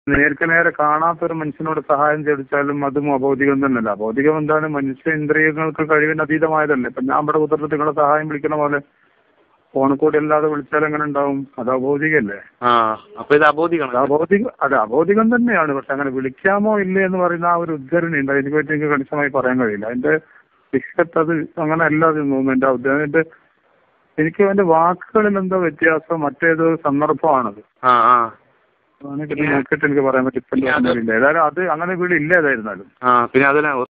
നേർക്ക് നേരെ കാണാത്ത ഒരു മനുഷ്യനോട് സഹായം ചോദിച്ചാലും അതും അബൗദികം തന്നെയല്ല അബൗദികം എന്താണ് മനുഷ്യ ഇന്ദ്രിയങ്ങൾക്ക് കഴിവിന് അതീതമായതല്ലേ ഇപ്പൊ ഞാൻ ഇവിടെ കുതിർത്ത് നിങ്ങളെ സഹായം വിളിക്കണ പോലെ ഫോണിൽ കൂടി അല്ലാതെ വിളിച്ചാൽ എങ്ങനെ ഉണ്ടാവും അത് അബൗദികല്ലേ ആ അപ്പൊ ഇത് അബോധിക്കണം അത് അബൗദികം അത് അബൗദികം തന്നെയാണ് പക്ഷെ അങ്ങനെ വിളിക്കാമോ ഇല്ലേ എന്ന് പറയുന്ന ആ ഒരു ഉദ്ധരണി ഉണ്ട് അതിനെ പറ്റി എനിക്ക് കണിശമായി പറയാൻ കഴിയില്ല അതിന്റെ വിഷയത്ത് അത് അങ്ങനെ അല്ല അത് തോന്നുന്നു എന്റെ ഉദ്ദേ- എന്റെ എനിക്ക് അതിന്റെ വാക്കുകളിൽ എന്തോ വ്യത്യാസം മറ്റേതോ സന്ദർഭമാണത് ആ ആ അതാണ് ഇത് നോക്കിയിട്ട് എനിക്ക് പറയാൻ പറ്റും ഇപ്പം പിന്നെ അത് ഓർമ്മയില്ല ഏതായാലും അത് അങ്ങനെ വീട് ഇല്ല ഏതായിരുന്നാലും ആ പിന്നെ അതിന്